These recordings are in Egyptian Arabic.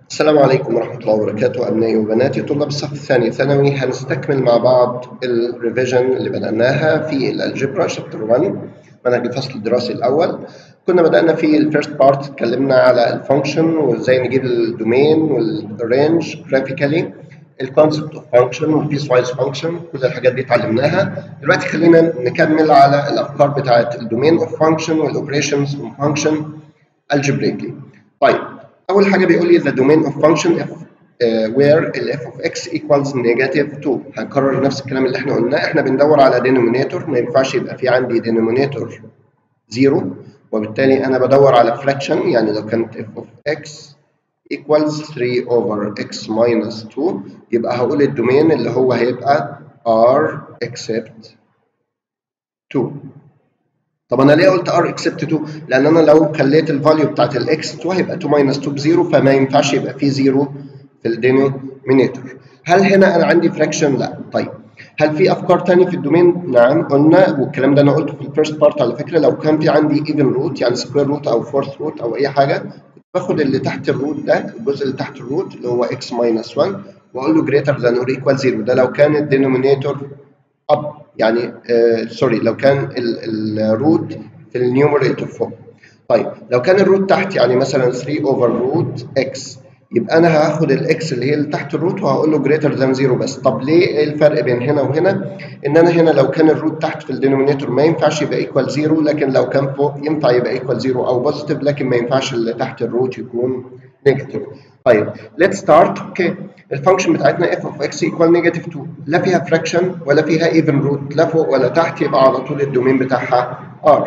السلام عليكم ورحمة الله وبركاته أبنائي وبناتي طلاب الصف الثاني ثانوي هنستكمل مع بعض الريفيجن اللي بدأناها في الألجبرا شابتر 1 منهج الفصل الدراسي الأول كنا بدأنا في الفيرست بارت اتكلمنا على الفانكشن وازاي نجيب الدومين والرينج جرافيكالي الكونسبت اوف فانكشن والبيس وايز فانكشن كل الحاجات دي اتعلمناها دلوقتي خلينا نكمل على الافكار بتاعت الدومين اوف فانكشن والاوبريشنز اوف فانكشن الجبريكلي طيب اول حاجه بيقول لي the domain of function if uh, where ال f of x equals negative 2 هنكرر نفس الكلام اللي احنا قلناه احنا بندور على denominator ما ينفعش يبقى في عندي denominator 0 وبالتالي انا بدور على fraction يعني لو كانت f of x equals 3 over x minus 2 يبقى هقول الدومين اللي هو هيبقى r except 2 طب انا ليه قلت r except 2 لان انا لو خليت الفاليو بتاعت الاكس 2 هيبقى 2 minus 2 بزيرو فما ينفعش يبقى فيه زيرو في الدينومينيتور هل هنا انا عندي فراكشن لا طيب هل في افكار تانية في الدومين نعم قلنا والكلام ده انا قلته في الفيرست بارت على فكره لو كان في عندي ايفن روت يعني سكوير روت او فورث روت او اي حاجه باخد اللي تحت الروت ده الجزء اللي تحت الروت اللي هو x minus 1 واقول له greater than or equal 0 ده لو كان الدينومينيتور اب يعني آه سوري لو كان الروت في النيوميريتور فوق طيب لو كان الروت تحت يعني مثلا 3 اوفر روت اكس يبقى انا هاخد الاكس اللي هي اللي تحت الروت وهقول له greater than 0 بس طب ليه ايه الفرق بين هنا وهنا ان انا هنا لو كان الروت تحت في الدينومينيتور ما ينفعش يبقى ايكوال 0 لكن لو كان فوق ينفع يبقى ايكوال 0 او بوزيتيف لكن ما ينفعش اللي تحت الروت يكون نيجاتيف طيب let's start اوكي الفانكشن بتاعتنا f of x equal negative 2 لا فيها فراكشن ولا فيها even root لا فوق ولا تحت يبقى على طول الدومين بتاعها r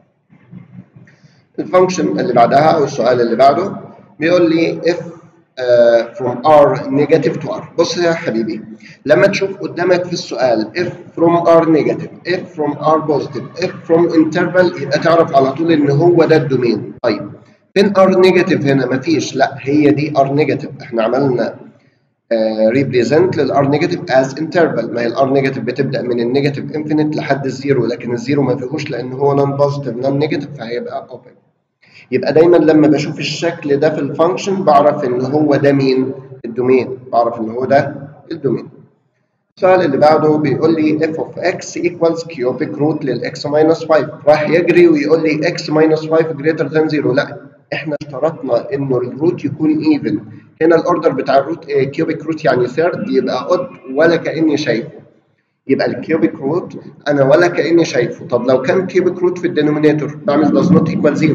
الفانكشن اللي بعدها او السؤال اللي بعده بيقول لي if uh, from r negative to r بص يا حبيبي لما تشوف قدامك في السؤال if from r negative if from r positive if from interval يبقى تعرف على طول ان هو ده الدومين طيب فين r نيجاتيف هنا مفيش لا هي دي r نيجاتيف احنا عملنا ريبريزنت للار نيجاتيف از انترفال ما هي الار نيجاتيف بتبدا من النيجاتيف انفينيت لحد الزيرو لكن الزيرو ما فيهوش لان هو نون بوزيتيف نون نيجاتيف فهيبقى اوبن يبقى دايما لما بشوف الشكل ده في الفانكشن بعرف ان هو ده مين الدومين بعرف ان هو ده الدومين السؤال اللي بعده بيقول لي f of x equals cubic root للx minus 5 راح يجري ويقول لي x minus 5 greater than 0 لا احنا اشترطنا انه الروت يكون even هنا الاوردر بتاع الروت كيوبيك روت يعني ثيرد يبقى اود ولا كاني شايفه يبقى الكيوبيك روت انا ولا كاني شايفه طب لو كان كيوبيك روت في الدينومينيتور بعمل does not equal 0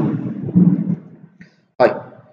طيب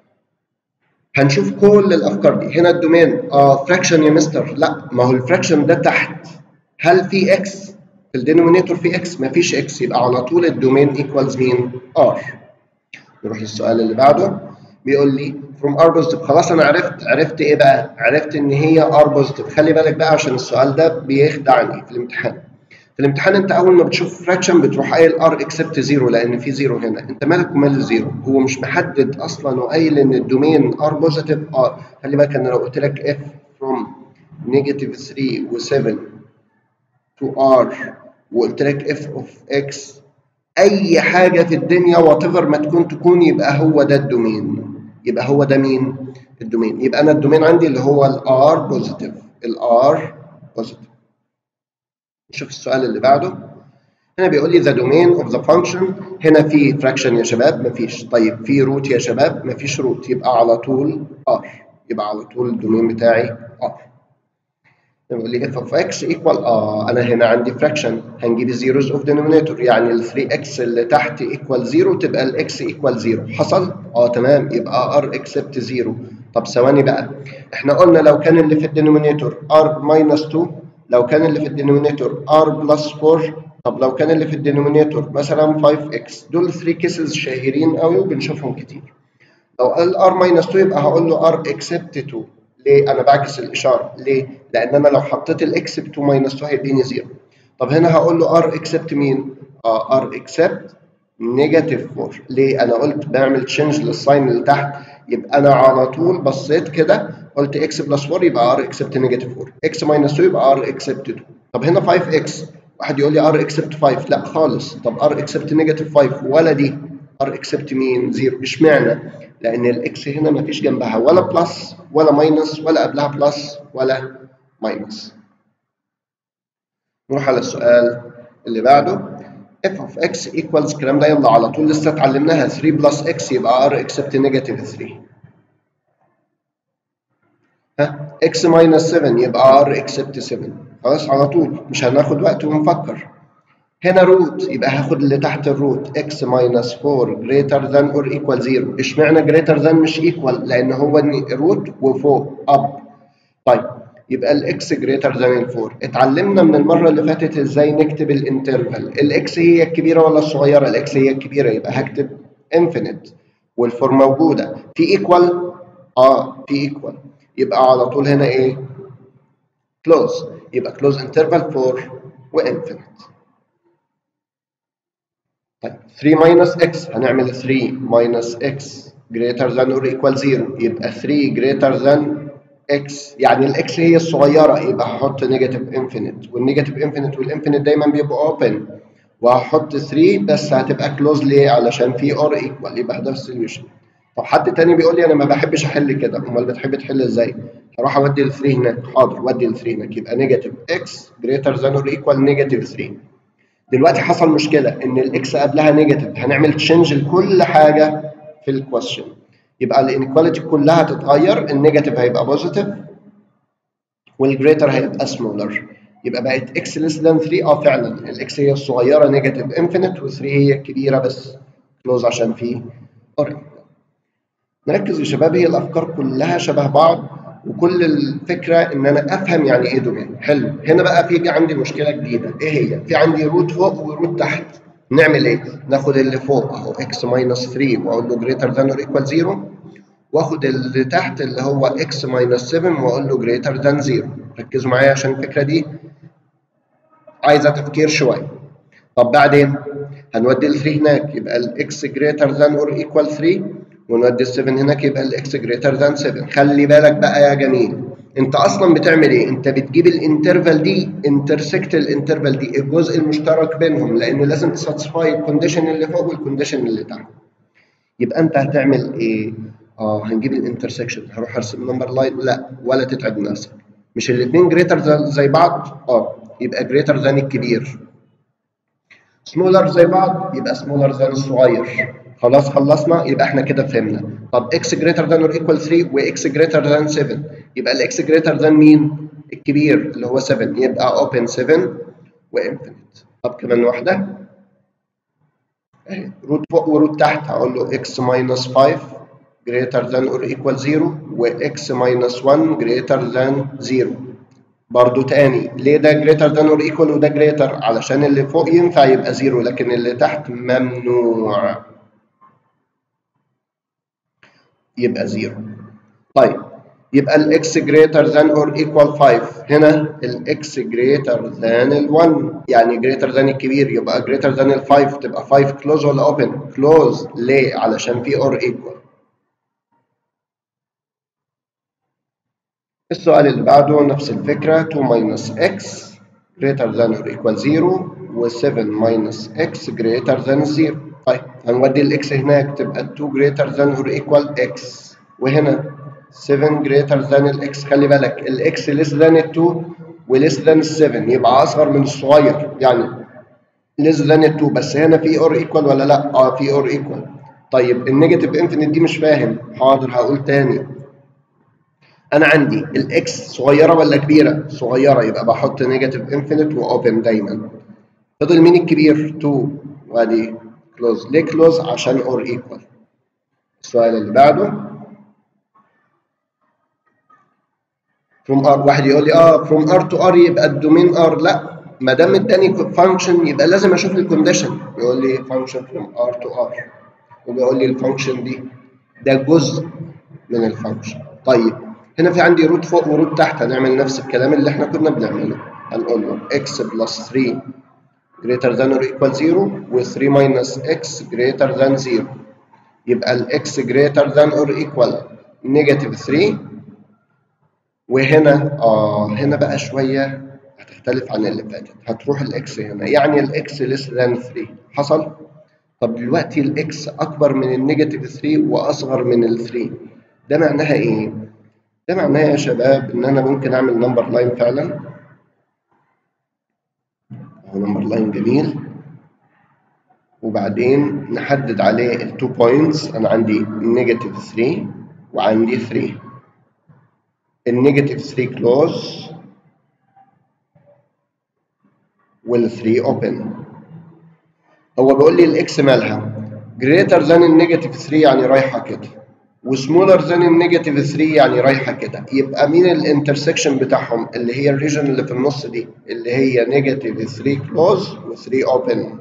هنشوف كل الافكار دي هنا الدومين اه فراكشن يا مستر لا ما هو الفراكشن ده تحت هل في اكس في الدينومينيتور في اكس ما فيش اكس يبقى على طول الدومين ايكوالز مين ار نروح للسؤال اللي بعده بيقول لي from r positive خلاص انا عرفت عرفت ايه بقى عرفت ان هي r positive خلي بالك بقى عشان السؤال ده بيخدعني في الامتحان في الامتحان انت اول ما بتشوف فراكشن بتروح قايل r except 0 لان في 0 هنا انت مالك ومال الزيرو هو مش محدد اصلا وقايل ان الدومين r positive اه خلي بالك انا لو قلت لك f from negative 3 و7 to r وقلت لك f of x اي حاجه في الدنيا وات ما تكون تكون يبقى هو ده الدومين يبقى هو ده مين الدومين يبقى انا الدومين عندي اللي هو الار بوزيتيف الار بوزيتيف نشوف السؤال اللي بعده هنا بيقول لي the domain of the function هنا في fraction يا شباب مفيش طيب في روت يا شباب مفيش روت يبقى على طول r يبقى على طول الدومين بتاعي r بيقول لي f of x equal اه انا هنا عندي fraction هنجيب zeros of denominator يعني ال 3x اللي تحت equal 0 تبقى ال x equal 0 حصل؟ اه تمام يبقى r except 0 طب ثواني بقى احنا قلنا لو كان اللي في الدينومينيتور r minus 2 لو كان اللي في الدينومينيتور r plus 4 طب لو كان اللي في الدينومينيتور مثلا 5x دول 3 كيسز شهيرين قوي وبنشوفهم كتير لو قال r minus 2 يبقى هقول له r except 2 ليه؟ أنا بعكس الإشارة، ليه؟ لأن أنا لو حطيت الإكس ب 2 ماينس 2 هيديني 0. طب هنا هقول له ار اكسبت مين؟ اه ار اكسبت نيجاتيف 4 ليه؟ أنا قلت بعمل تشينج للساين اللي تحت يبقى أنا على طول بصيت كده قلت اكس بلس 4 يبقى ار اكسبت نيجاتيف 4 اكس ماينس 2 يبقى ار اكسبت 2 طب هنا 5 اكس واحد يقول لي ار اكسبت 5 لا خالص طب ار اكسبت نيجاتيف 5 ولا دي ار اكسبت مين؟ 0 اشمعنى؟ لان الاكس هنا ما فيش جنبها ولا بلس ولا ماينس ولا قبلها بلس ولا ماينس نروح على السؤال اللي بعده f of x equals الكلام ده يلا على طول لسه اتعلمناها 3 بلس x يبقى r except negative 3 ها x minus 7 يبقى r except 7 خلاص على طول مش هناخد وقت ونفكر هنا روت يبقى هاخد اللي تحت الروت x minus 4 greater than or equal 0 اشمعنى greater than مش equal لان هو روت وفوق up طيب يبقى الاكس جريتر ذان الفور اتعلمنا من المره اللي فاتت ازاي نكتب الانترفال الاكس هي الكبيره ولا الصغيره الاكس هي الكبيره يبقى هكتب انفينيت والفور موجوده في ايكوال اه في ايكوال يبقى على طول هنا ايه كلوز يبقى كلوز انترفال فور وانفينيت طيب 3 ماينس اكس هنعمل 3 ماينس اكس greater than or equal 0 يبقى 3 greater than اكس يعني الاكس هي الصغيره يبقى هحط نيجاتيف انفينيت والنيجاتيف انفينيت والانفينيت دايما بيبقوا اوبن وهحط 3 بس هتبقى كلوز ليه علشان في اور ايكوال يبقى ده السوليوشن طب حد تاني بيقول لي انا ما بحبش احل كده امال بتحب تحل ازاي هروح اودي ال 3 هناك حاضر ودي ال 3 هناك يبقى نيجاتيف اكس جريتر ذان اور ايكوال نيجاتيف 3 دلوقتي حصل مشكله ان الاكس قبلها نيجاتيف هنعمل تشينج لكل حاجه في الكويشن يبقى الانيكواليتي كلها تتغير النيجاتيف هيبقى بوزيتيف والجريتر هيبقى سمولر يبقى بقت اكس ليس ذان 3 اه فعلا الاكس هي الصغيره نيجاتيف انفينيت و3 هي الكبيره بس كلوز عشان في اور نركز يا شباب هي الافكار كلها شبه بعض وكل الفكره ان انا افهم يعني ايه دومين حلو هنا بقى في عندي مشكله جديده ايه هي في عندي روت فوق وروت تحت نعمل ايه ناخد اللي فوق اهو اكس ماينس 3 واقول له جريتر ذان اور ايكوال 0 واخد اللي تحت اللي هو اكس ماينس 7 واقول له جريتر ذان 0 ركزوا معايا عشان الفكره دي عايزه تفكير شويه طب بعدين هنودي ال 3 هناك يبقى الاكس جريتر ذان اور ايكوال 3 ونودي ال 7 هناك يبقى الاكس جريتر ذان 7 خلي بالك بقى يا جميل انت اصلا بتعمل ايه انت بتجيب الانترفال دي انترسكت الانترفال دي الجزء المشترك بينهم لان لازم تساتسفاي الكونديشن اللي فوق والكونديشن اللي تحت يبقى انت هتعمل ايه اه هنجيب الانترسكشن هروح ارسم نمبر لاين لا ولا تتعب نفسك مش الاثنين جريتر زي بعض اه يبقى جريتر ذان الكبير سمولر زي بعض يبقى سمولر ذان الصغير خلاص خلصنا يبقى احنا كده فهمنا طب اكس جريتر ذان اور ايكوال 3 واكس جريتر ذان 7 يبقى الاكس جريتر ذان مين الكبير اللي هو 7 يبقى اوبن 7 وانفينيت طب كمان واحده اهي روت فوق وروت تحت هقول له اكس ماينس 5 greater than or equal 0 و x minus 1 greater than 0 برضو تاني ليه ده greater than or equal وده greater علشان اللي فوق ينفع يبقى 0 لكن اللي تحت ممنوع يبقى 0 طيب يبقى ال x greater than or equal 5 هنا ال x greater than ال 1 يعني greater than الكبير يبقى greater than ال 5 تبقى 5 close ولا open close ليه علشان في or equal السؤال اللي بعده نفس الفكرة 2 minus x greater than or equal 0 و 7 minus x greater than 0 طيب هنودي الاكس هناك تبقى 2 greater than or equal x وهنا 7 greater than الاكس خلي بالك الاكس less than ال 2 و less than ال 7 يبقى اصغر من الصغير يعني less than ال 2 بس هنا في or equal ولا لا؟ اه في or equal طيب النيجاتيف انفينيت دي مش فاهم حاضر هقول تاني انا عندي الاكس صغيره ولا كبيره صغيره يبقى بحط نيجاتيف انفينيت واوبن دايما فضل مين الكبير 2 وادي كلوز ليه كلوز عشان اور ايكوال السؤال اللي بعده from r واحد يقول لي اه from r to r يبقى الدومين r لا ما دام اداني فانكشن يبقى لازم اشوف الكونديشن يقول لي فانكشن from r to r وبيقول لي الفانكشن دي ده جزء من الفانكشن طيب هنا في عندي روت فوق وروت تحت هنعمل نفس الكلام اللي احنا كنا بنعمله هنقول له x plus 3 greater than or equal 0 و 3 minus x greater than 0 يبقى ال x greater than or equal negative 3 وهنا اه هنا بقى شويه هتختلف عن اللي فاتت هتروح الاكس هنا يعني الاكس less than 3 حصل طب دلوقتي الاكس اكبر من النيجاتيف 3 واصغر من ال 3 ده معناها ايه ده معناه يا شباب ان انا ممكن اعمل نمبر لاين فعلا اهو نمبر لاين جميل وبعدين نحدد عليه التو بوينتس انا عندي نيجاتيف 3 وعندي 3 النيجاتيف 3 كلوز وال 3 اوبن هو بيقول لي الاكس مالها greater than النيجاتيف 3 يعني رايحه كده وسمولر ذان النيجاتيف 3 يعني رايحه كده يبقى مين الانترسكشن بتاعهم اللي هي الريجن اللي في النص دي اللي هي نيجاتيف 3 كلوز و3 اوبن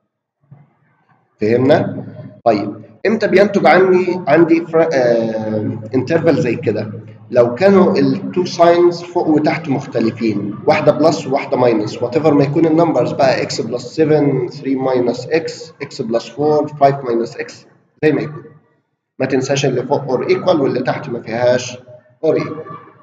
فهمنا طيب امتى بينتج عني عندي انترفال آه زي كده لو كانوا التو ساينز فوق وتحت مختلفين واحده بلس وواحده ماينس وات ايفر ما يكون النمبرز بقى اكس بلس 7 3 ماينس اكس اكس بلس 4 5 ماينس اكس زي ما يكون ما تنساش اللي فوق اور ايكوال واللي تحت ما فيهاش اور ايكوال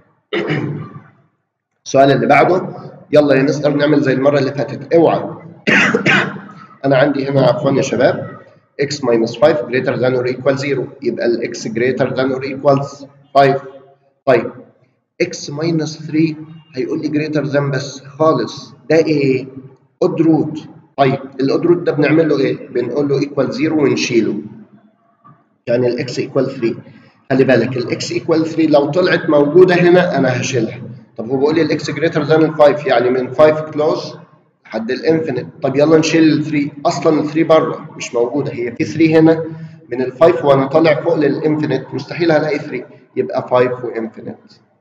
السؤال اللي بعده يلا يا مستر نعمل زي المره اللي فاتت اوعى انا عندي هنا عفوا يا شباب x minus 5 greater than or equal 0 يبقى ال x greater than or equals 5 طيب x minus 3 هيقول لي greater than بس خالص ده ايه؟ odd root طيب الاود روت ده بنعمل له ايه؟ بنقول له equal 0 ونشيله يعني الاكس ايكوال 3 خلي بالك الاكس ايكوال 3 لو طلعت موجوده هنا انا هشيلها طب هو بيقول لي الاكس جريتر ذان 5 يعني من 5 كلوز لحد الانفينيت طب يلا نشيل ال 3 اصلا ال 3 بره مش موجوده هي في 3 هنا من ال 5 وانا طالع فوق للانفينيت مستحيل هلاقي 3 يبقى 5 وانفينيت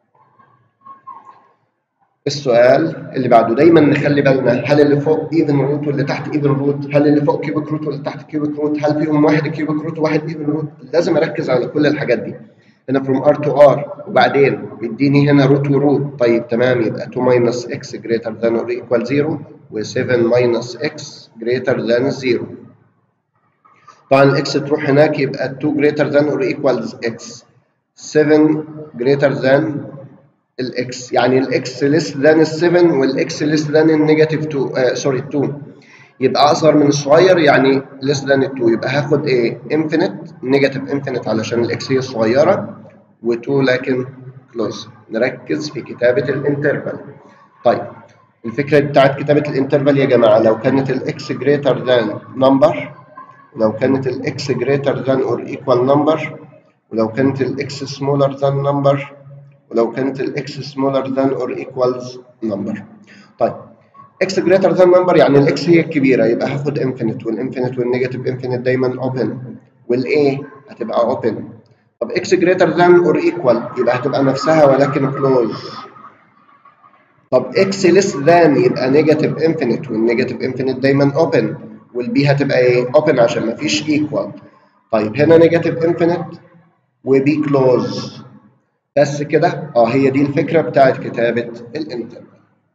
السؤال اللي بعده دايما نخلي بالنا هل اللي فوق ايفن روت واللي تحت ايفن روت هل اللي فوق كيوبيك روت واللي تحت كيوبيك روت هل فيهم واحد كيوبيك روت وواحد ايفن روت لازم اركز على كل الحاجات دي هنا فروم ار تو ار وبعدين بيديني هنا روت وروت طيب تمام يبقى 2 ماينس اكس جريتر ذان اور ايكوال 0 و7 ماينس اكس جريتر ذان 0 طبعا الاكس تروح هناك يبقى 2 جريتر ذان اور ايكوالز اكس 7 جريتر ذان الاكس يعني الاكس ليس ذان ال 7 والاكس ليس ذان النيجاتيف 2 سوري 2 يبقى اصغر من الصغير يعني ليس ذان 2 يبقى هاخد ايه انفينيت نيجاتيف انفينيت علشان الاكس هي الصغيره و2 لكن كلوز نركز في كتابه الانترفال طيب الفكره بتاعت كتابه الانترفال يا جماعه لو كانت الاكس جريتر ذان نمبر ولو كانت الاكس جريتر ذان اور ايكوال نمبر ولو كانت الاكس سمولر ذان نمبر ولو كانت الاكس سمولر ذان اور ايكوالز نمبر طيب اكس جريتر ذان نمبر يعني الاكس هي الكبيره يبقى هاخد انفينيت والانفينيت والنيجاتيف انفينيت دايما اوبن والاي هتبقى اوبن طب اكس جريتر ذان اور ايكوال يبقى هتبقى نفسها ولكن كلوز طب اكس ليس ذان يبقى نيجاتيف انفينيت والنيجاتيف انفينيت دايما اوبن والبي هتبقى ايه اوبن عشان ما فيش ايكوال طيب هنا نيجاتيف انفينيت وبي كلوز بس كده اه هي دي الفكره بتاعت كتابه الانترفال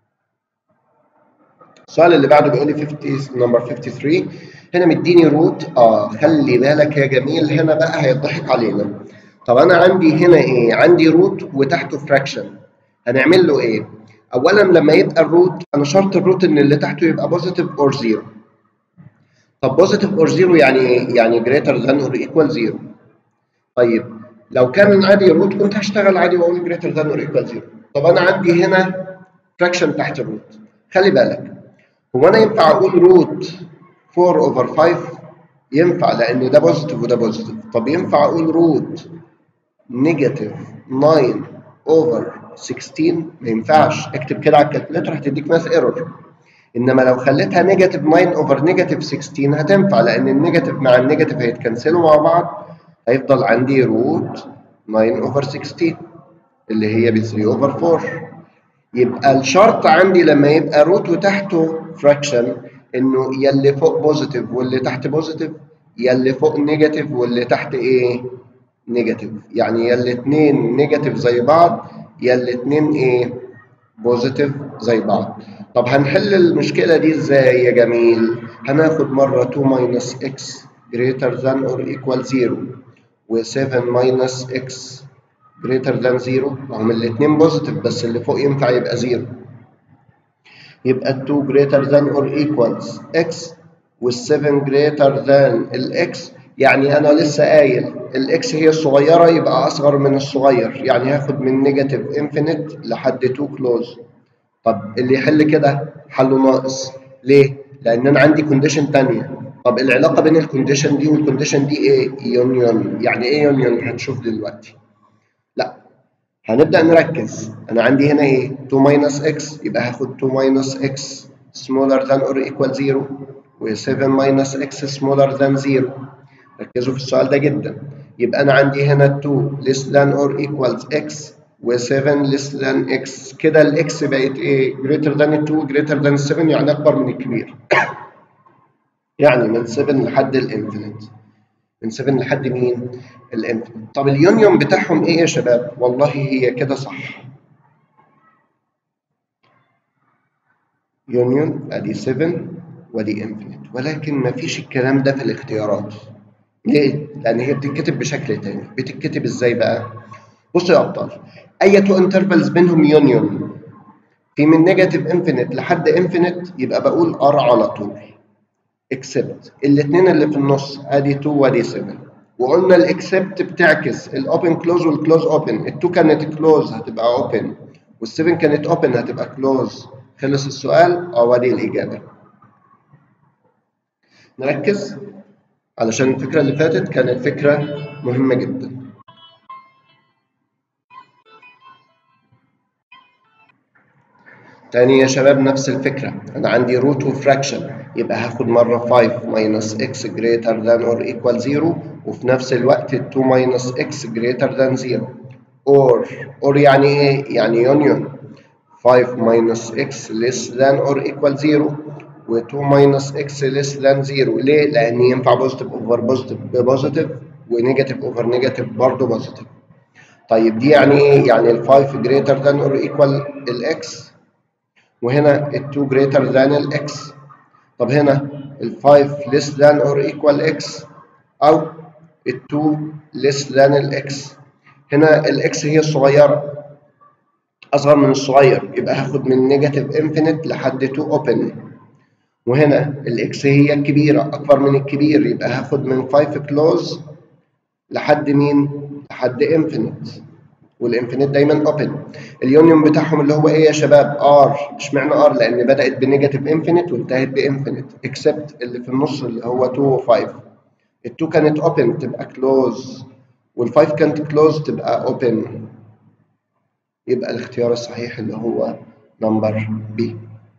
السؤال اللي بعده بيقول لي 50 نمبر 53 هنا مديني روت اه خلي بالك يا جميل هنا بقى هيضحك علينا طب انا عندي هنا ايه عندي روت وتحته فراكشن هنعمل له ايه اولا لما يبقى الروت انا شرط الروت ان اللي تحته يبقى بوزيتيف اور زيرو طب بوزيتيف اور زيرو يعني ايه يعني جريتر ذان اور ايكوال زيرو طيب لو كان عادي روت كنت هشتغل عادي واقول جريتر ذان اور ايكوال زيرو طب انا عندي هنا فراكشن تحت الروت خلي بالك هو انا ينفع اقول روت 4 اوفر 5 ينفع لان ده بوزيتيف وده بوزيتيف طب ينفع اقول روت نيجاتيف 9 اوفر 16 ما ينفعش اكتب كده على الكالكوليتر هتديك ماس ايرور انما لو خليتها نيجاتيف 9 اوفر نيجاتيف 16 هتنفع لان النيجاتيف مع النيجاتيف هيتكنسلوا مع بعض هيفضل عندي روت 9 اوفر 16 اللي هي ب 3 اوفر 4 يبقى الشرط عندي لما يبقى روت وتحته فراكشن انه يا اللي فوق بوزيتيف واللي تحت بوزيتيف يا اللي فوق نيجاتيف واللي تحت ايه نيجاتيف يعني يا الاثنين نيجاتيف زي بعض يا الاثنين ايه بوزيتيف زي بعض طب هنحل المشكله دي ازاي يا جميل هناخد مره 2 ماينس اكس greater than or equal 0 و7 minus x greater than 0 هم الاثنين بوزيتيف بس اللي فوق ينفع يبقى 0 يبقى 2 greater than or equals x وال7 greater than الاكس يعني انا لسه قايل الاكس هي الصغيره يبقى اصغر من الصغير يعني هاخد من نيجاتيف انفينيت لحد 2 كلوز طب اللي يحل كده حله ناقص ليه؟ لان انا عندي كونديشن ثانيه طب العلاقه بين الكونديشن دي والكونديشن دي ايه؟ يونيون يعني ايه يونيون؟ هنشوف دلوقتي لا هنبدا نركز انا عندي هنا ايه؟ 2 ماينس اكس يبقى هاخد 2 ماينس اكس smaller than or equal 0 و7 minus x smaller than 0 ركزوا في السؤال ده جدا يبقى انا عندي هنا 2 less than or equals x و7 less than x كده الاكس بقت ايه greater than 2 greater than 7 يعني اكبر من الكبير يعني من 7 لحد الانفينيت من 7 لحد مين الانفينيت طب اليونيون بتاعهم ايه يا شباب والله هي كده صح يونيون ادي 7 ودي انفينيت ولكن ما فيش الكلام ده في الاختيارات ليه؟ لان هي بتتكتب بشكل تاني بتتكتب ازاي بقى؟ بصوا يا ابطال اي تو انترفلز بينهم يونيون في من نيجاتيف انفينيت لحد انفينيت يبقى بقول ار على طول اكسبت الاثنين اللي في النص ادي 2 وادي 7 وقلنا الاكسبت بتعكس الاوبن كلوز والكلوز اوبن ال2 كانت كلوز هتبقى اوبن وال7 كانت اوبن هتبقى كلوز خلص السؤال اه وادي الاجابه نركز علشان الفكره اللي فاتت كانت فكره مهمه جدا تاني يا شباب نفس الفكرة أنا عندي روت وفراكشن يبقى هاخد مرة 5 minus x greater than or equal 0 وفي نفس الوقت 2 minus x greater than 0 or or يعني إيه؟ يعني union 5 minus x less than or equal 0 و 2 minus x less than 0 ليه؟ لأن ينفع بوزيتيف أوفر بوزيتيف ببوزيتيف ونيجاتيف أوفر نيجاتيف برضه بوزيتيف طيب دي يعني إيه؟ يعني ال 5 greater than or equal الإكس وهنا ال 2 greater than ال x طب هنا ال 5 less than or equal x أو ال 2 less than ال x هنا ال x هي الصغيرة أصغر من الصغير يبقى هاخد من نيجاتيف انفينيت لحد 2 open وهنا ال x هي الكبيرة أكبر من الكبير يبقى هاخد من 5 close لحد مين؟ لحد انفينيت والانفينيت دايما اوبن اليونيون بتاعهم اللي هو ايه يا شباب ار اشمعنى ار لان بدات بنيجاتيف انفينيت وانتهت بانفينيت اكسبت اللي في النص اللي هو 2 و 5 ال2 كانت اوبن تبقى كلوز وال5 كانت كلوز تبقى اوبن يبقى الاختيار الصحيح اللي هو نمبر بي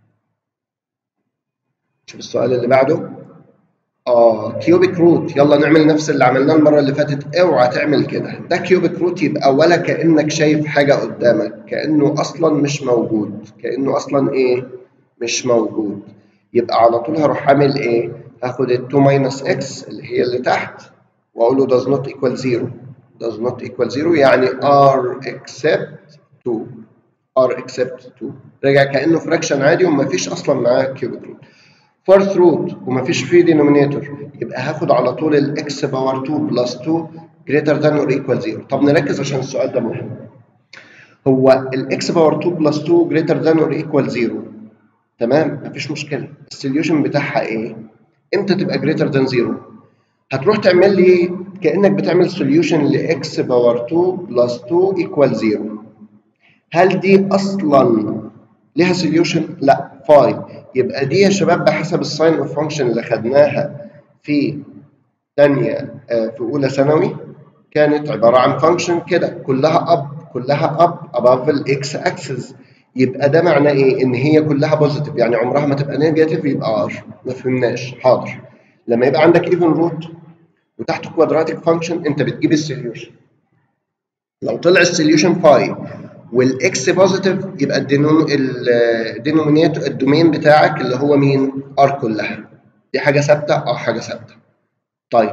شوف السؤال اللي بعده اه كيوبيك روت يلا نعمل نفس اللي عملناه المره اللي فاتت اوعى تعمل كده ده كيوبيك روت يبقى ولا كانك شايف حاجه قدامك كانه اصلا مش موجود كانه اصلا ايه مش موجود يبقى على طول هروح عامل ايه هاخد ال 2 ماينس اكس اللي هي اللي تحت واقول له does not equal 0 does not equal 0 يعني r except 2 r except 2 رجع كانه فراكشن عادي ومفيش اصلا معاه كيوبيك روت فورث روت ومفيش فيه دينومينيتور يبقى هاخد على طول الاكس باور 2 بلس 2 greater than or equal 0 طب نركز عشان السؤال ده مهم هو الاكس باور 2 بلس 2 greater than or equal 0 تمام مفيش مشكله السوليوشن بتاعها ايه امتى تبقى greater than 0 هتروح تعمل لي كانك بتعمل سوليوشن لاكس باور 2 بلس 2 equal 0 هل دي اصلا ليها سوليوشن لا فاي يبقى دي يا شباب بحسب الساين اوف فانكشن اللي خدناها في ثانيه في اولى ثانوي كانت عباره عن فانكشن كده كلها اب كلها اب above الاكس اكسس يبقى ده معناه ايه ان هي كلها بوزيتيف يعني عمرها ما تبقى نيجاتيف يبقى ار ما فهمناش حاضر لما يبقى عندك ايفن روت وتحت كوادراتيك فانكشن انت بتجيب السوليوشن لو طلع السوليوشن فاي والاكس بوزيتيف يبقى الدينومينيتور الدومين بتاعك اللي هو مين؟ ار كلها. دي حاجه ثابته؟ اه حاجه ثابته. طيب.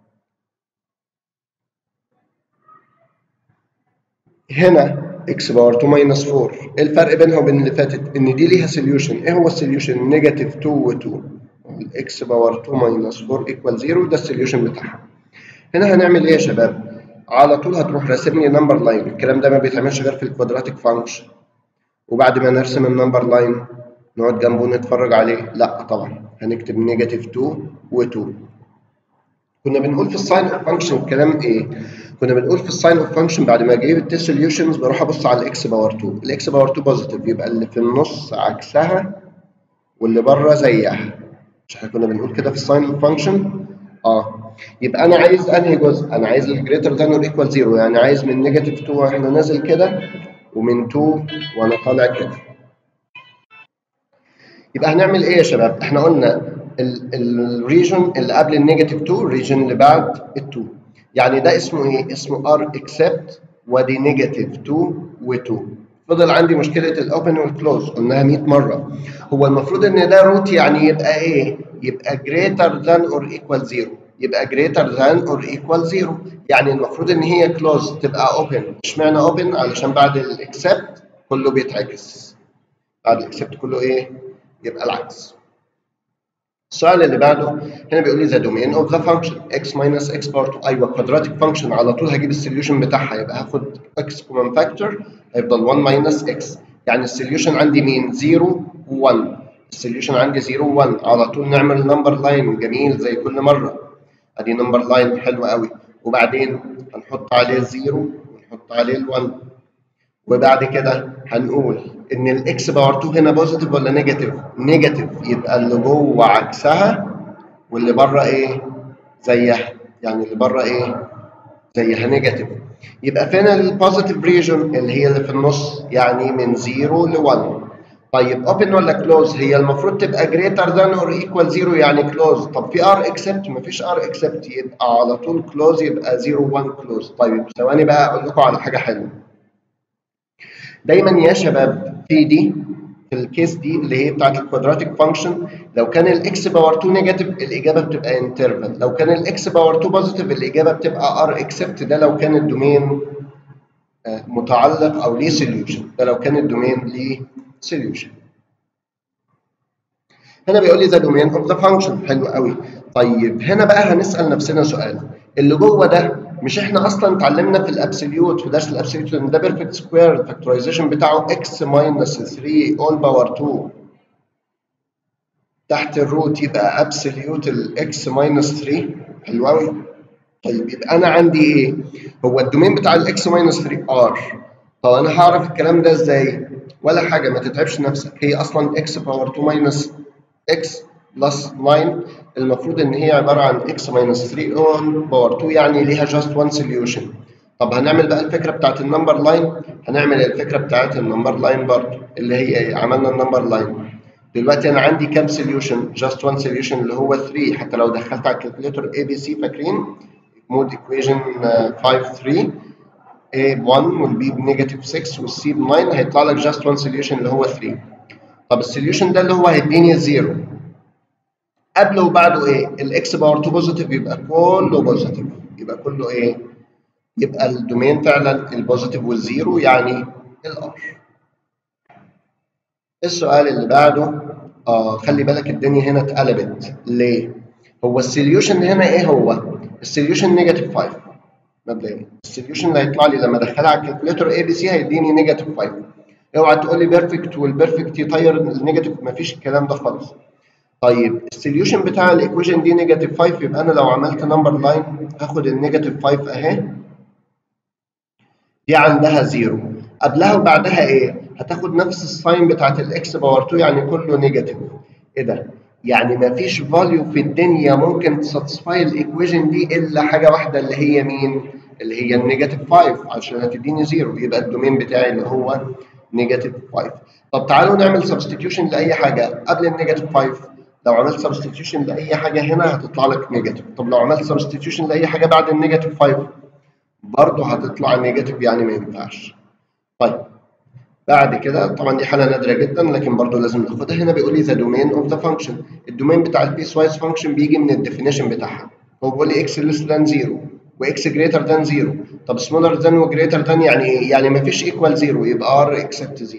هنا اكس باور 2 ماينس 4 ايه الفرق بينها وبين اللي فاتت؟ ان دي ليها سوليوشن، ايه هو السوليوشن؟ نيجاتيف 2 و 2. الاكس باور 2 ماينس 4 ايكوال 0 ده السوليوشن بتاعها. هنا هنعمل ايه يا شباب؟ على طول هتروح راسم لي نمبر لاين الكلام ده ما بيتعملش غير في الكوادراتيك فانكشن وبعد ما نرسم النمبر لاين نقعد جنبه نتفرج عليه لا طبعا هنكتب نيجاتيف 2 و2 كنا بنقول في الساين اوف فانكشن الكلام ايه كنا بنقول في الساين اوف فانكشن بعد ما اجيب التي سوليوشنز بروح ابص على الاكس باور 2 الاكس باور 2 بوزيتيف يبقى اللي في النص عكسها واللي بره زيها مش احنا كنا بنقول كده في الساين اوف فانكشن اه يبقى انا عايز انهي جزء انا عايز الجريتر ذان اور ايكوال زيرو يعني عايز من نيجاتيف 2 واحنا نازل كده ومن 2 وانا طالع كده يبقى هنعمل ايه يا شباب احنا قلنا الريجن اللي قبل النيجاتيف 2 الريجن اللي بعد ال 2 يعني ده اسمه ايه اسمه ار اكسبت ودي نيجاتيف 2 و2 فضل عندي مشكله الاوبن والكلوز قلناها 100 مره هو المفروض ان ده روت يعني يبقى ايه يبقى greater than or equal 0 يبقى greater than or equal 0 يعني المفروض ان هي كلوز تبقى open اشمعنى open علشان بعد الاكسبت كله بيتعكس بعد الاكسبت كله ايه يبقى العكس السؤال اللي بعده هنا بيقول لي the domain of the function x minus x power 2 ايوه quadratic function على طول هجيب السوليوشن بتاعها يبقى هاخد x common factor هيفضل 1 minus x يعني السوليوشن عندي مين 0 و1 السوليوشن عندي 0 و1 على طول نعمل نمبر لاين جميل زي كل مره ادي نمبر لاين حلو قوي وبعدين هنحط عليه الزيرو ونحط عليه ال1 وبعد كده هنقول ان الاكس باور 2 هنا بوزيتيف ولا نيجاتيف؟ نيجاتيف يبقى اللي جوه عكسها واللي بره ايه؟ زيها يعني اللي بره ايه؟ زيها نيجاتيف يبقى فين البوزيتيف ريجن اللي هي اللي في النص يعني من 0 ل 1 طيب اوبن ولا كلوز هي المفروض تبقى greater than or equal 0 يعني كلوز طب في ار اكسبت مفيش ار اكسبت يبقى على طول كلوز يبقى 0 1 كلوز طيب ثواني بقى اقول لكم على حاجه حلوه دايما يا شباب في دي في الكيس دي اللي هي بتاعت الكوادراتيك فانكشن لو كان الاكس باور 2 نيجاتيف الاجابه بتبقى انترفال لو كان الاكس باور 2 بوزيتيف الاجابه بتبقى ار اكسبت ده لو كان الدومين متعلق او ليه سوليوشن ده لو كان الدومين ليه سوليوشن هنا بيقول لي ذا دومين اوف ذا فانكشن حلو قوي طيب هنا بقى هنسال نفسنا سؤال اللي جوه ده مش احنا اصلا اتعلمنا في الابسوليوت في درس الابسوليوت ان ده بيرفكت سكوير الفاكتورايزيشن بتاعه اكس ماينس 3 اول باور 2 تحت الروت يبقى ابسوليوت الاكس ماينس 3 حلو قوي طيب يبقى انا عندي ايه؟ هو الدومين بتاع الاكس ماينس 3 ار طب انا هعرف الكلام ده ازاي؟ ولا حاجه ما تتعبش نفسك هي اصلا اكس باور 2 ماينس اكس بلس 9 المفروض ان هي عباره عن اكس ماينس 3 اون باور 2 يعني ليها جاست وان سوليوشن طب هنعمل بقى الفكره بتاعت النمبر لاين هنعمل الفكره بتاعت النمبر لاين برضه اللي هي ايه عملنا النمبر لاين دلوقتي انا عندي كام سوليوشن جاست وان سوليوشن اللي هو 3 حتى لو دخلت على الكالكوليتر اي بي سي فاكرين مود ايكويشن 5 3 A ب 1 والبي بنيجاتيف 6 والسي ب 9 هيطلع لك جاست وان سوليوشن اللي هو 3 طب السوليوشن ده اللي هو هيديني الزيرو قبله وبعده ايه؟ الاكس باور 2 بوزيتيف يبقى كله بوزيتيف يبقى كله ايه؟ يبقى الدومين فعلا البوزيتيف والزيرو يعني الار السؤال اللي بعده اه خلي بالك الدنيا هنا اتقلبت ليه؟ هو السوليوشن هنا ايه هو؟ السوليوشن نيجاتيف 5 مبدئيا السوليوشن اللي هيطلع لي لما ادخلها على الكالكوليتر اي بي سي هيديني نيجاتيف 5 اوعى تقول لي بيرفكت والبيرفكت يطير النيجاتيف مفيش الكلام ده خالص طيب السوليوشن بتاع الايكويشن دي نيجاتيف 5 يبقى انا لو عملت نمبر لاين هاخد النيجاتيف 5 اهي دي عندها زيرو قبلها وبعدها ايه؟ هتاخد نفس الساين بتاعت الاكس باور 2 يعني كله نيجاتيف ايه ده؟ يعني ما فيش فاليو في الدنيا ممكن تساتسفاي الايكويشن دي الا حاجه واحده اللي هي مين؟ اللي هي النيجاتيف 5 عشان هتديني زيرو يبقى الدومين بتاعي اللي هو نيجاتيف 5 طب تعالوا نعمل سبستيتيوشن لاي حاجه قبل النيجاتيف 5 لو عملت سبستيتيوشن لاي حاجه هنا هتطلع لك نيجاتيف طب لو عملت سبستيتيوشن لاي حاجه بعد النيجاتيف 5 برضه هتطلع نيجاتيف يعني ما ينفعش طيب بعد كده طبعا دي حاله نادره جدا لكن برضه لازم ناخدها هنا بيقول لي ذا دومين اوف ذا فانكشن الدومين بتاع البيس وايز فانكشن بيجي من الديفينيشن بتاعها هو بيقول لي اكس ليس ذان 0 واكس جريتر ذان 0 طب سمولر ذان وجريتر ذان يعني ايه؟ يعني ما فيش ايكوال 0 يبقى ار اكسبت 0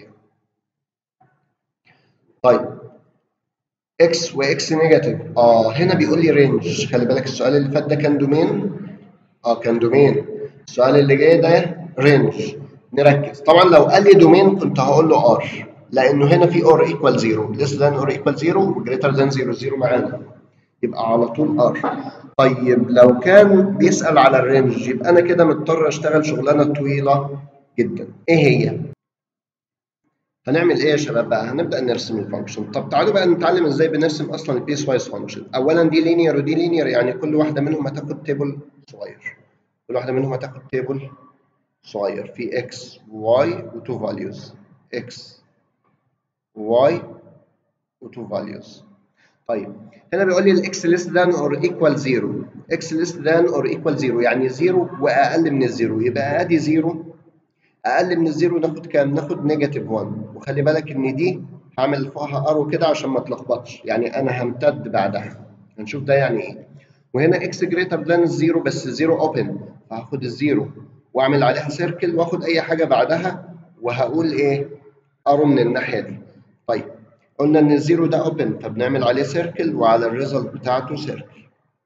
طيب اكس واكس نيجاتيف اه هنا بيقول لي رينج خلي بالك السؤال اللي فات ده كان دومين اه كان دومين السؤال اللي جاي ده رينج نركز طبعا لو قال لي دومين كنت هقول له ار لانه هنا في اور ايكوال 0 less than or equal 0 وجريتر than 0 0 معانا يبقى على طول ار طيب لو كان بيسال على الرينج يبقى انا كده مضطر اشتغل شغلانه طويله جدا ايه هي هنعمل ايه يا شباب بقى هنبدا نرسم الفانكشن طب تعالوا بقى نتعلم ازاي بنرسم اصلا البيس وايز فانكشن اولا دي لينير ودي لينير يعني كل واحده منهم هتاخد تيبل صغير كل واحده منهم هتاخد تيبل صغير في اكس وواي وتو فاليوز اكس وواي وتو فاليوز طيب هنا بيقول لي الاكس ليس ذان اور ايكوال 0 اكس ليس ذان اور ايكوال 0 يعني 0 واقل من الزيرو يبقى ادي 0 اقل من الزيرو ناخد كام ناخد نيجاتيف 1 وخلي بالك ان دي هعمل فوقها ارو كده عشان ما تلخبطش يعني انا همتد بعدها هنشوف ده يعني ايه وهنا اكس جريتر ذان الزيرو بس الزيرو اوبن فهاخد الزيرو واعمل عليها سيركل واخد اي حاجه بعدها وهقول ايه ارو من الناحيه دي طيب قلنا ان الزيرو ده اوبن فبنعمل عليه سيركل وعلى الريزلت بتاعته سيركل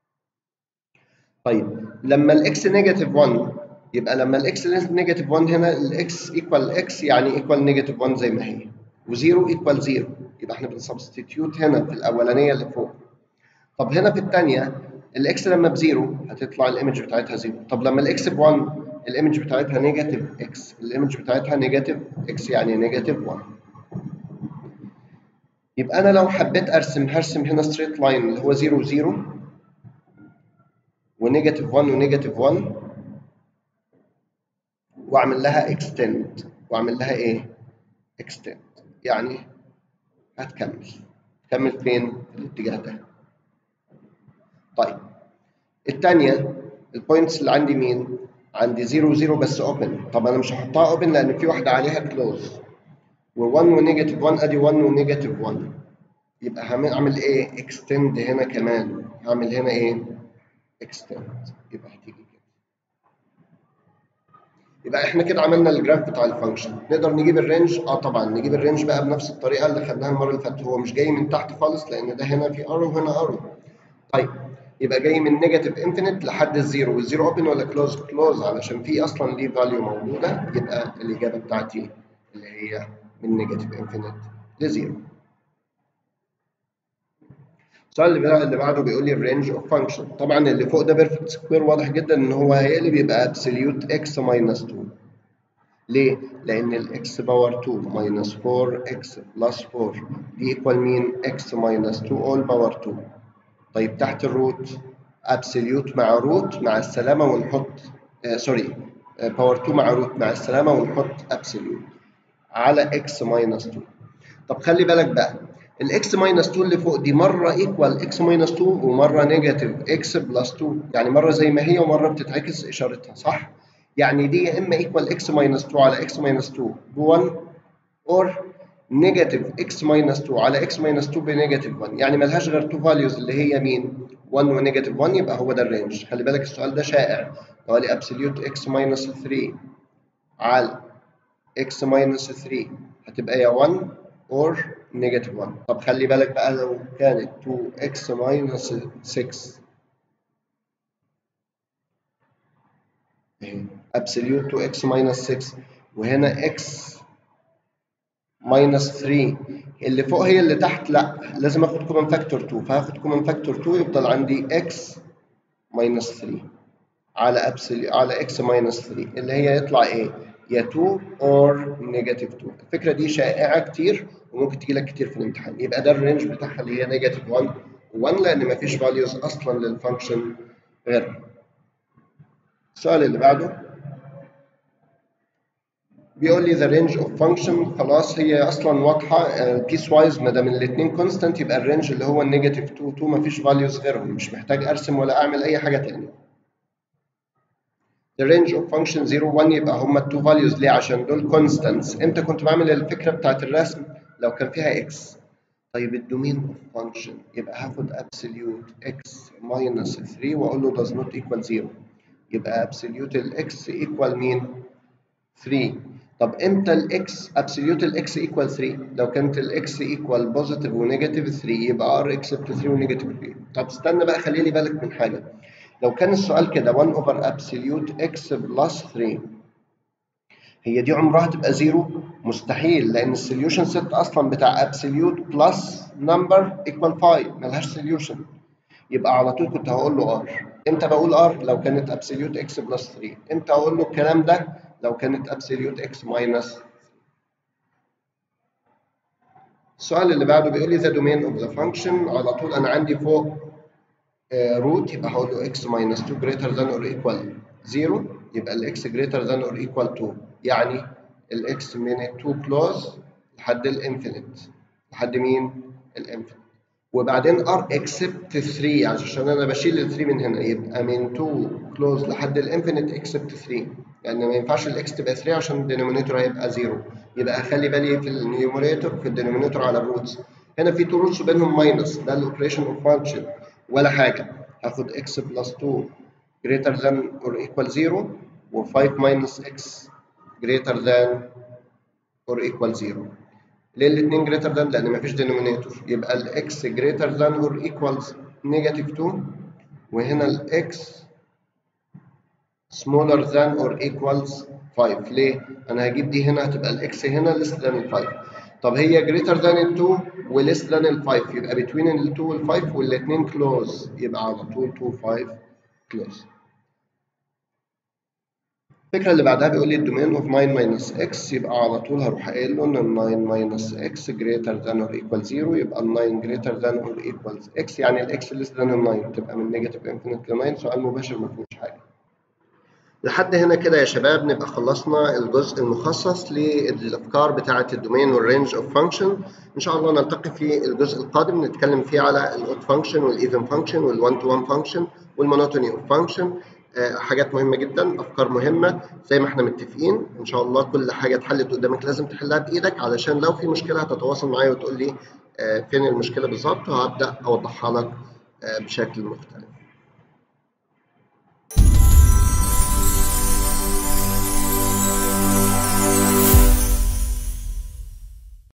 طيب لما الاكس نيجاتيف 1 يبقى لما الاكس نيجاتيف 1 هنا الاكس ايكوال اكس يعني ايكوال نيجاتيف 1 زي ما هي و0 ايكوال 0 يبقى احنا بنسبستيتيوت هنا في الاولانيه اللي فوق طب هنا في الثانيه الاكس لما بزيرو هتطلع الايمج بتاعتها زيرو طب لما الاكس ب 1 الايمج بتاعتها نيجاتيف اكس الايمج بتاعتها نيجاتيف اكس يعني نيجاتيف 1 يبقى انا لو حبيت ارسم هرسم هنا ستريت لاين اللي هو 0 0 ونيجاتيف 1 ونيجاتيف 1 واعمل لها extend واعمل لها ايه extend يعني هتكمل تكمل فين في الاتجاه ده طيب الثانيه البوينتس اللي عندي مين عندي 0 0 بس اوبن طب انا مش هحطها اوبن لان في واحده عليها كلوز و1 ونيجاتيف 1 ادي 1 ونيجاتيف 1 يبقى هعمل ايه extend هنا كمان هعمل هنا ايه extend يبقى هتيجي كده يبقى احنا كده عملنا الجراف بتاع الفانكشن نقدر نجيب الرينج اه طبعا نجيب الرينج بقى بنفس الطريقه اللي خدناها المره اللي فاتت هو مش جاي من تحت خالص لان ده هنا في ارو وهنا ارو طيب يبقى جاي من نيجاتيف انفينيت لحد الزيرو والزيرو اوبن ولا كلوز كلوز علشان في اصلا ليه فاليو موجوده يبقى الاجابه بتاعتي اللي هي من نيجاتيف انفينيت لزيرو السؤال اللي اللي بعده بيقول لي الرينج اوف فانكشن طبعا اللي فوق ده بيرفكت سكوير واضح جدا ان هو هيقلب يبقى ابسوليوت اكس ماينس 2 ليه؟ لان الاكس باور 2 ماينس 4 اكس بلس 4 دي ايكوال مين؟ اكس ماينس 2 اول باور 2 طيب تحت الروت ابسوليوت مع روت مع السلامه ونحط آه سوري باور 2 مع روت مع السلامه ونحط ابسوليوت على اكس ماينس 2 طب خلي بالك بقى الاكس ماينس 2 اللي فوق دي مره ايكوال اكس ماينس 2 ومره نيجاتيف اكس بلس 2 يعني مره زي ما هي ومره بتتعكس اشارتها صح؟ يعني دي يا اما ايكوال اكس ماينس 2 على اكس ماينس 2 ب 1 اور نيجاتيف اكس ماينس 2 على اكس ماينس 2 بنيجاتيف 1 يعني ملهاش غير تو فاليوز اللي هي مين؟ 1 ونيجاتيف 1 يبقى هو ده الرينج خلي بالك السؤال ده شائع لو قال لي ابسوليوت اكس ماينس 3 على اكس ماينس 3 هتبقى يا 1 or negative 1 طب خلي بالك بقى لو كانت 2x minus 6 absolute 2x minus 6 وهنا x minus 3 اللي فوق هي اللي تحت لا لازم اخد كومن فاكتور 2 فهاخد كومن فاكتور 2 يفضل عندي x minus 3 على absolute على x minus 3 اللي هي يطلع ايه؟ يا 2 or negative 2 الفكره دي شائعه كتير وممكن تجي لك كتير في الامتحان يبقى ده الرينج بتاعها اللي هي نيجاتيف 1 و1 لان مفيش فاليوز اصلا للفانكشن غيرها السؤال اللي بعده بيقول لي the range of function خلاص هي اصلا واضحه بيس وايز ما دام الاثنين كونستانت يبقى الرينج اللي هو النيجاتيف 2 2 مفيش فاليوز غيرهم مش محتاج ارسم ولا اعمل اي حاجه تاني the range of function 0 1 يبقى هما التو فاليوز ليه عشان دول كونستانتس امتى كنت بعمل الفكره بتاعت الرسم لو كان فيها x طيب الدومين اوف فانكشن يبقى هاخد absolute x minus 3 واقول له does not equal 0 يبقى absolute الاكس equal مين 3 طب امتى الاكس absolute الاكس equal 3 لو كانت الاكس equal بوزيتيف ونيجاتيف 3 يبقى r except 3 ونيجاتيف 3 طب استنى بقى خلي لي بالك من حاجه لو كان السؤال كده 1 over absolute x plus 3 هي دي عمرها تبقى زيرو مستحيل لان السوليوشن سيت اصلا بتاع ابسوليوت بلس نمبر ايكوال 5 ملهاش سوليوشن يبقى على طول كنت هقول له ار امتى بقول ار لو كانت ابسوليوت اكس بلس 3 امتى اقول له الكلام ده لو كانت ابسوليوت اكس ماينس السؤال اللي بعده بيقول لي the domain of the function على طول انا عندي فوق روت يبقى هقول له x minus 2 greater than or equal 0 يبقى ال x greater than or equal 2 يعني ال x من ال 2 close لحد الانفينيت لحد مين؟ الانفينيت وبعدين r except 3 عشان انا بشيل ال 3 من هنا يبقى من 2 close لحد الانفينيت except 3 يعني ما ينفعش الاكس تبقى 3 عشان الدينومينيتور هيبقى 0 يبقى اخلي بالي في النيوميريتور في الدينومينيتور على الروتس هنا في تو روتس بينهم ماينس ده الاوبريشن اوف فانكشن ولا حاجه هاخد x بلس 2 greater than or equal 0 و 5 minus x greater than or equal 0 ليه الاثنين greater than؟ لان مفيش denominator يبقى ال x greater than or equals negative 2 وهنا ال x smaller than or equals 5 ليه؟ انا هجيب دي هنا هتبقى ال x هنا less than ال 5 طب هي greater than ال 2 و less than ال 5 يبقى between ال 2 وال 5 والاثنين close يبقى على طول 2 5 close الفكرة اللي بعدها بيقول لي الدومين اوف 9 minus x يبقى على طول هروح قايل له ان ال 9 minus x greater than or equal 0 يبقى ال 9 greater than or equals x يعني ال x less than ال 9 تبقى من نيجاتيف انفينيت ل 9 سؤال مباشر ما فيهوش حاجة. لحد هنا كده يا شباب نبقى خلصنا الجزء المخصص للافكار بتاعه الدومين والرينج اوف فانكشن ان شاء الله نلتقي في الجزء القادم نتكلم فيه على الاوت فانكشن والايفن فانكشن والوان تو وان فانكشن والمونوتوني اوف فانكشن حاجات مهمه جدا افكار مهمه زي ما احنا متفقين ان شاء الله كل حاجه اتحلت قدامك لازم تحلها بايدك علشان لو في مشكله هتتواصل معايا وتقول لي فين المشكله بالظبط وهبدا اوضحها لك بشكل مختلف